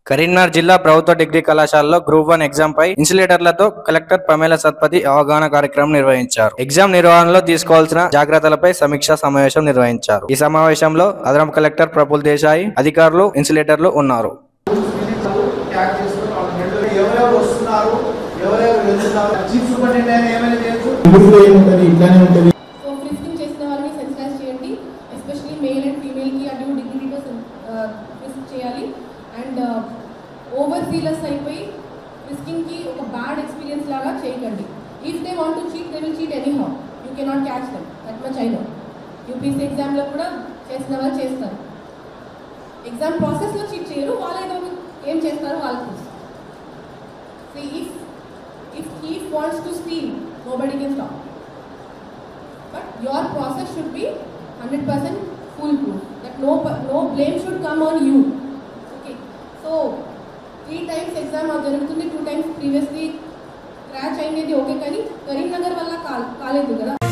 కరీంనగర్ జిల్లా ప్రభుత్వ డిగ్రీ కళాశాలలో గ్రూప్ వన్ ఎగ్జామ్ పై ఇన్సులేటర్లతో కలెక్టర్ ప్రమేల సత్పతి అవగాహన కార్యక్రమం నిర్వహించారు ఎగ్జామ్ నిర్వహణలో తీసుకోవాల్సిన జాగ్రత్తలపై సమీక్షా సమావేశం నిర్వహించారు ఈ సమావేశంలో అదనపు కలెక్టర్ ప్రఫుల్ దేశాయి అధికారులు ఇన్సులేటర్లు ఉన్నారు ట్యాగ్ చేసుకుని వాళ్ళ రెండు ఎవరెవరు వస్తున్నారు ఎవరెవరు వెళ్తున్నారు చీఫ్ సూపరింటెండెంట్ ఏమైనా చేయొచ్చు ఊరిలో ఏముంటుంది ఇట్లానే ఉంటుంది సో ఫ్రిస్కింగ్ చేసిన వాళ్ళని సెన్సిటైజ్ చేయండి ఎస్పెషలీ మేల్ అండ్ ఫీమేల్కి అటు డిగ్నిటీతో ఫ్రిస్క్ చేయాలి అండ్ ఓవర్ సీలర్స్ అయిపోయి ఫ్రిస్కింగ్కి ఒక బ్యాడ్ ఎక్స్పీరియన్స్ లాగా చేయకండి if they want to cheat they will cheat anyhow you cannot catch them that much I know UPC ఎగ్జామ్లో కూడా చేసిన వాళ్ళు చేస్తారు ఎగ్జామ్ ప్రాసెస్లో చీట్ చేయరు వాళ్ళు ఏదో ఏం చేస్తారో వాళ్ళకి తెలుసు if if he wants to steal nobody can stop but your process should be 100% foolproof that no no blame should come on you okay so three times exam జరుగుతుంది two times previously క్రాచ్ అయింది okay కానీ కరీంనగర్ వల్ల call కాలేదు కదా